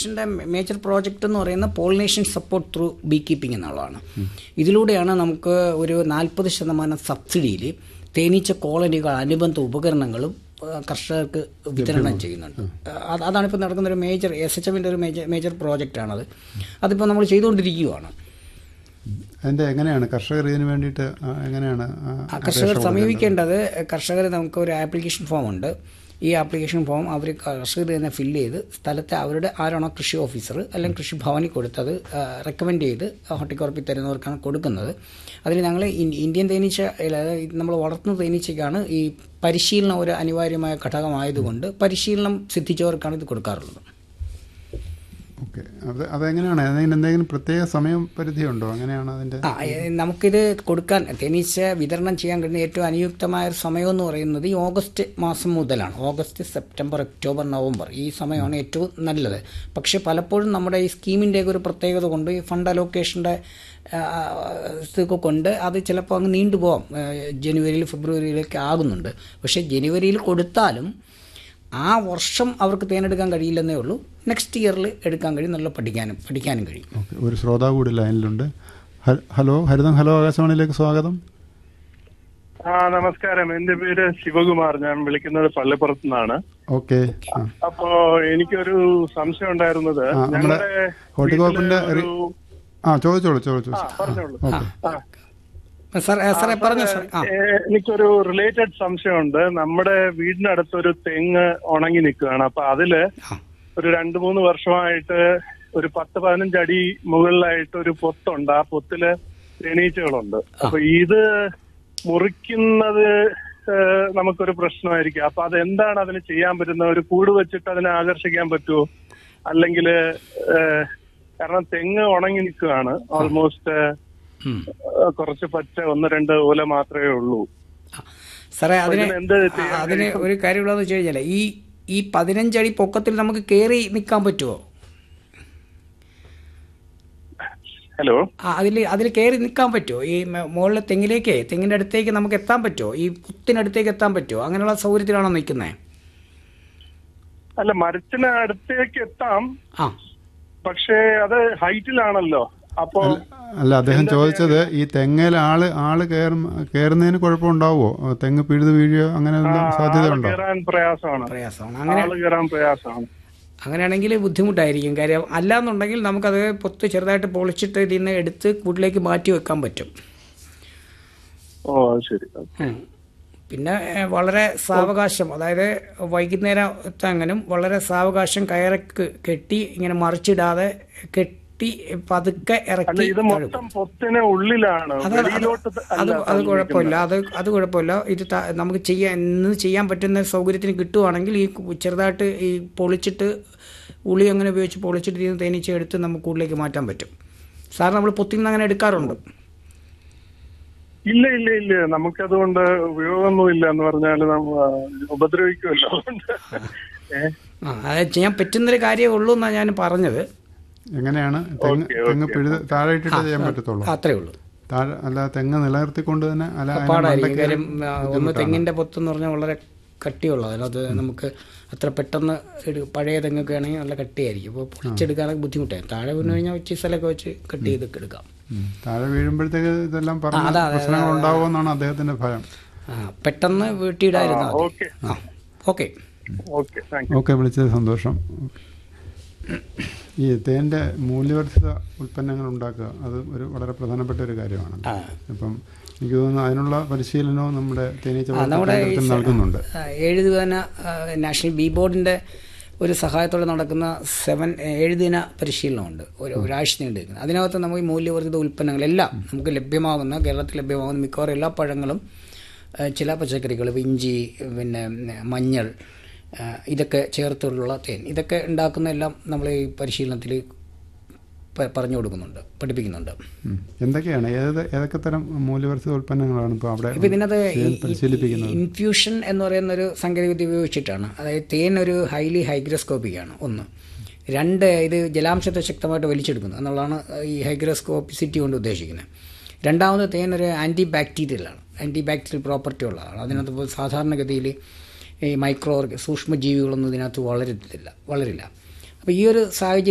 മിഷൻ്റെ major project എന്ന് പറയുന്നത് pollination support through beekeeping എന്നുള്ളതാണ് ഇതിലൂടെയാണ് നമുക്ക് ഒരു നാൽപ്പത് ശതമാനം സബ്സിഡിയിൽ തേനീച്ച കോളനികൾ അനുബന്ധ ഉപകരണങ്ങളും ആ, കർഷകർക്ക് വിതരണം ചെയ്യുന്നുണ്ട് അത് അതാണ് ഇപ്പോൾ നടക്കുന്ന ഒരു മേജർ എസ് എച്ച് എമ്മിൻ്റെ ഒരു മേജർ മേജർ പ്രോജക്റ്റാണത് അതിപ്പോൾ നമ്മൾ ചെയ്തുകൊണ്ടിരിക്കുകയാണ് അതിന്റെ എങ്ങനെയാണ് കർഷകർ ഇതിന് വേണ്ടിയിട്ട് ആ, എങ്ങനെയാണ് ആ, ആ കർഷകർ സമീപിക്കേണ്ടത് കർഷകർ നമുക്ക് ഒരു ആപ്ലിക്കേഷൻ ഫോം ഉണ്ട് ഈ ആപ്ലിക്കേഷൻ ഫോം അവർ കർഷകർ തന്നെ ഫില്ല് ചെയ്ത് സ്ഥലത്തെ അവരുടെ ആരാണോ കൃഷി ഓഫീസർ അല്ലെങ്കിൽ കൃഷി ഭവനിൽ കൊടുത്തത് റെക്കമെൻഡ് ചെയ്ത് ഹോർട്ടിക്കോർപ്പിൽ തരുന്നവർക്കാണ് കൊടുക്കുന്നത് അതിൽ ഞങ്ങൾ ഇൻ- ഇന്ത്യൻ തേനീച്ച അതായത് നമ്മൾ വളർത്തുന്ന തേനീച്ചയ്ക്കാണ് ഈ പരിശീലനം ഒരു അനിവാര്യമായ ഘടകമായതുകൊണ്ട് പരിശീലനം സിദ്ധിച്ചവർക്കാണ് ഇത് കൊടുക്കാറുള്ളത് ഓക്കെ അത് അതെങ്ങനെയാണ് അതിന് എന്തെങ്കിലും പ്രത്യേക സമയം പരിധിയുണ്ടോ അങ്ങനെയാണ് അതിന്റെ ആ ഏ, നമുക്കിത് കൊടുക്കാൻ തേനീച്ച വിതരണം ചെയ്യാൻ കഴിയുന്ന ഏറ്റവും അനുയുക്തമായ ഒരു സമയം എന്ന് പറയുന്നത് ഈ ഓഗസ്റ്റ് മാസം മുതലാണ് ഓഗസ്റ്റ് സെപ്റ്റംബർ ഒക്ടോബർ നവംബർ ഈ സമയമാണ് ഏറ്റവും നല്ലത് പക്ഷേ പലപ്പോഴും നമ്മുടെ ഈ സ്കീമിൻ്റെയൊക്കെ ഒരു പ്രത്യേകത കൊണ്ട് ഈ ഫണ്ട് അലോക്കേഷൻ്റെ ഇതൊക്കെ കൊണ്ട് അത് ചിലപ്പോൾ അങ്ങ് നീണ്ടുപോകാം ഏ, ജനുവരിയിൽ ഫെബ്രുവരിയിലൊക്കെ ആകുന്നുണ്ട് പക്ഷേ ജനുവരിയിൽ കൊടുത്താലും ആ വർഷം അവർക്ക് തേനെടുക്കാൻ കഴിയില്ലെന്നേ ഉള്ളൂ നെക്സ്റ്റ് ഇയറിൽ എടുക്കാൻ കഴിയും നല്ല പഠിക്കാനും പഠിക്കാനും കഴിയും ഓക്കെ ഒരു ശ്രോതാവ് കൂടി ലൈനിലുണ്ട് ഹ- ഹലോ ഹരിതം ഹലോ ആകാശവാണിയിലേക്ക് സ്വാഗതം ആ നമസ്കാരം എന്റെ പേര് ശിവകുമാർ ഞാൻ വിളിക്കുന്നത് പള്ളിപ്പുറത്തു നിന്നാണ് ഓക്കെ ആ അപ്പോ എനിക്കൊരു സംശയം ഉണ്ടായിരുന്നത് ആ, നമ്മുടെ ഞങ്ങളുടെ ഹോർട്ടികോർപ്പിന്റെ വീട്ടില് റി- ഒരു ആ ചോദിച്ചോളൂ ചോദിച്ചോളൂ ആ പറഞ്ഞോളൂ ഓക്കെ ആ സാർ സാറേ പറഞ്ഞോ സാർ ആ ഏ, എനിക്കൊരു റിലേറ്റഡ് സംശയമുണ്ട് നമ്മുടെ വീടിനടുത്തൊരു തെങ്ങ് ഉണങ്ങി നിൽക്കുകയാണ് അപ്പൊ അതില് ആ. ഒരു രണ്ടു മൂന്ന് വർഷമായിട്ട് ഒരു പത്ത് പതിനഞ്ച് അടി മുകളിലായിട്ട് ഒരു പൊത്തുണ്ട് ആ പൊത്തില് തേനീച്ചകളുണ്ട് അപ്പൊ ഇത് മുറിക്കുന്നത് ഏ, നമുക്കൊരു പ്രശ്നമായിരിക്കും അപ്പൊ അതെന്താണ് അതിന് ചെയ്യാൻ പറ്റുന്നത് ഒരു കൂട് വെച്ചിട്ട് അതിനെ ആകർഷിക്കാൻ പറ്റുമോ അല്ലെങ്കിൽ കാരണം തെങ്ങ് ഉണങ്ങി നിൽക്കുകയാണ് ഓൾമോസ്റ്റ് ഉം. കുറച്ച് പച്ച ഒന്ന് രണ്ട് ഓല മാത്രമേ ഉള്ളൂ സാറേ അതിന് ഇതിന് എന്ത് ആ, അതിന് ഒരു കാര്യമുള്ളതെന്ന് വെച്ച് കഴിഞ്ഞാൽ ഈ ഈ പതിനഞ്ചടി പൊക്കത്തിൽ നമുക്ക് കയറി നിൽക്കാൻ പറ്റുമോ ഹലോ ആ അതിൽ അതിൽ കയറി നിൽക്കാൻ പറ്റുമോ ഈ മ- മുകളിലെ തെങ്ങിലേക്ക് തെങ്ങിൻ്റെ അടുത്തേക്ക് നമുക്ക് എത്താൻ പറ്റുമോ ഈ കുത്തിനടുത്തേക്ക് എത്താൻ പറ്റുമോ അങ്ങനെയുള്ള സൗകര്യത്തിലാണോ നിൽക്കുന്നത് അല്ല മരത്തിന് അടുത്തേക്ക് എത്താം ആ പക്ഷേ അത് ഹൈറ്റിലാണല്ലോ അപ്പോ അല്ല അദ്ദേഹം ചോദിച്ചത് ഈ തെങ്ങയിൽ ആള് ആള് കയറും കയറുന്നതിന് കുഴപ്പമുണ്ടാവുമോ തെങ്ങ് പിഴുത് വീഴുകയോ അങ്ങനെ വല്ല സാധ്യതയുണ്ടോ കയറാൻ പ്രയാസമാണ് പ്രയാസമാണ് അങ്ങനെ ആള് കയറാൻ പ്രയാസമാണ് അങ്ങനെയാണെങ്കിൽ ബുദ്ധിമുട്ടായിരിക്കും കാര്യം അല്ലാന്നുണ്ടെങ്കിൽ നമുക്കത് പൊത്ത് ചെറുതായിട്ട് പൊളിച്ചിട്ട് ഇതിൽ നിന്ന് എടുത്ത് കൂട്ടിലേക്ക് മാറ്റി വെക്കാൻ പറ്റും ഓ അത് ശരി ഉം. പിന്നെ ഏഹ്, വളരെ സാവകാശം അതായത് വൈകുന്നേരത്തെങ്ങനും വളരെ സാവകാശം കയറക്ക് കെട്ടി ഇങ്ങനെ മറിച്ചിടാതെ കെട്ടി പതുക്കെ അല്ല ഇറക്കി ഇത് മൊത്തം പൊത്തിന് ഉള്ളിലാണ് അത് അത് വെളിയിലോട്ട് ത- അത് അല്ല അത് കുഴപ്പമില്ല അത് അത് കുഴപ്പമില്ല ഇത് ത- നമുക്ക് ചെയ്യാൻ ഇന്ന് ചെയ്യാൻ പറ്റുന്ന സൗകര്യത്തിന് കിട്ടുവാണെങ്കിൽ ഈ കു- ചെറുതായിട്ട് ഈ പൊളിച്ചിട്ട് ഉളി അങ്ങനെ ഉപയോഗിച്ച് പൊളിച്ചിട്ട് ഇതിന് തേനീച്ച എടുത്ത് നമുക്ക് ഉള്ളിലേക്ക് മാറ്റാൻ പറ്റും സാർ നമ്മൾ പൊത്തിൽ നിന്ന് അങ്ങനെ എടുക്കാറുണ്ട് ഇല്ല ഇല്ല ഇല്ല നമുക്കതുകൊണ്ട് ഉപയോഗമൊന്നുമില്ല എന്ന് പറഞ്ഞാൽ നമ്മ ഉപദ്രവിക്കുമല്ലോ അതുകൊണ്ട് ഏ ആ അത് ചെയ്യാൻ പറ്റുന്നൊരു കാര്യമേ ഉള്ളൂ എന്നാണ് ഞാൻ പറഞ്ഞത് എങ്ങനെയാണ് തെങ്ങ് ഓക്കേ, തെങ്ങ് ഓക്കേ. പിഴുത് താഴെ ഇട്ടിട്ട് ചെയ്യാൻ പറ്റത്തുള്ളൂ അത്രേ ഉള്ളൂ താഴെ അല്ല തെങ്ങ് നിലനിർത്തിക്കൊണ്ട് തന്നെ അല്ല അതിന്റെ പാടായിരിക്കും മണ്ടയ്ക്ക് കാര്യം ആ, ഒന്ന് തെങ്ങിന്റെ പൊത്തെന്ന് പറഞ്ഞാൽ വളരെ കട്ടിയുള്ളത് അതിനകത്ത് നമുക്ക് അത്ര പെട്ടെന്ന് ഒരു പഴയ തെങ്ങൊക്കെ ആണെങ്കിൽ നല്ല കട്ടിയായിരിക്കും അപ്പോൾ പൊളിച്ചെടുക്കാനൊക്കെ ബുദ്ധിമുട്ടായി താഴെ വീണ് കഴിഞ്ഞാൽ വെച്ച് സ്ഥലമൊക്കെ വെച്ച് കട്ട് ചെയ്തൊക്കെ എടുക്കാം ഉം. താഴെ വീഴുമ്പോഴത്തേക്ക് ഇതെല്ലാം ആ, പറഞ്ഞ അതാ, അതാ, പ്രശ്നങ്ങൾ ഉണ്ടാവുമെന്നാണ് അദ്ദേഹത്തിന്റെ ഭയം ആ പെട്ടെന്ന് വീട്ടിയിടായിരുന്നു ഓക്കെ ആ okay okay thank you okay വിളിച്ചത് സന്തോഷം ഈ തേൻ്റെ മൂല്യവർദ്ധിത ഉൽപ്പന്നങ്ങൾ ഉണ്ടാക്കുക അത് ഒരു വളരെ പ്രധാനപ്പെട്ട ഒരു കാര്യമാണ് ആ അപ്പം എനിക്ക് തോന്നുന്നു അതിനുള്ള പരിശീലനവും നമ്മുടെ തേനീച്ച ആ, വളർത്തൽ നമ്മുടെ ഈ കേന്ദ്രത്തിൽ സ- നൽകുന്നുണ്ട് ആ, ഏഴ് ദിവന ആ, നാഷണൽ ബി ബോർഡിൻ്റെ ഒരു സഹായത്തോടെ നടക്കുന്ന സെവൻ ഏഴ് ദിന പരിശീലനമുണ്ട് ഒരു ഒരാഴ്ച നീണ്ടു നിൽക്കുന്നത് അതിനകത്ത് നമുക്ക് ഈ മൂല്യവർദ്ധിത ഉൽപ്പന്നങ്ങളെല്ലാം നമുക്ക് ലഭ്യമാകുന്ന കേരളത്തിൽ ലഭ്യമാകുന്ന മിക്കവാറും എല്ലാ പഴങ്ങളും ആ, ചില പച്ചക്കറികൾ ഇപ്പം ഇഞ്ചി പിന്നെ മഞ്ഞൾ ആ, ഇതൊക്കെ ചേർത്തുള്ള തേൻ ഇതൊക്കെ ഉണ്ടാക്കുന്ന എല്ലാം നമ്മൾ ഈ പരിശീലനത്തിൽ പ- പറഞ്ഞു കൊടുക്കുന്നുണ്ട് പഠിപ്പിക്കുന്നുണ്ട് ഉം. എന്തൊക്കെയാണ് ഏത് ഏതൊക്കെ തരം മൂല്യവർദ്ധിത ഉൽപ്പന്നങ്ങളാണ് ഇപ്പോൾ അവിടെ ഇപ്പം ഇതിനകത്ത് ചെയ്യാൻ ഈ- പരിശീലിപ്പിക്കുന്നത് ഇൻഫ്യൂഷൻ എന്ന് പറയുന്ന ഒരു സാങ്കേതികവിദ്യ ഉപയോഗിച്ചിട്ടാണ് അതായത് തേൻ ഒരു ഹൈലി ഹൈഗ്രോസ്കോപ്പിക്കാണ് ഒന്ന് രണ്ട് ഇത് ജലാംശത്തെ ശക്തമായിട്ട് വലിച്ചെടുക്കുന്നു എന്നുള്ളതാണ് ഈ ഹൈഗ്രോസ്കോപ്പിസിറ്റി കൊണ്ട് ഉദ്ദേശിക്കുന്നത് രണ്ടാമത് തേൻ ഒരു ആൻറ്റി ബാക്ടീരിയലാണ് ആൻറ്റി ബാക്ടീരിയൽ പ്രോപ്പർട്ടി ഉള്ളതാണ് അതിനകത്ത് ഇപ്പോൾ സാധാരണഗതിയിൽ ഈ മൈക്രോ സൂക്ഷ്മജീവികളൊന്നും ഇതിനകത്ത് വളരത്തില്ല വളരില്ല അപ്പോൾ ഈ ഒരു സാഹചര്യം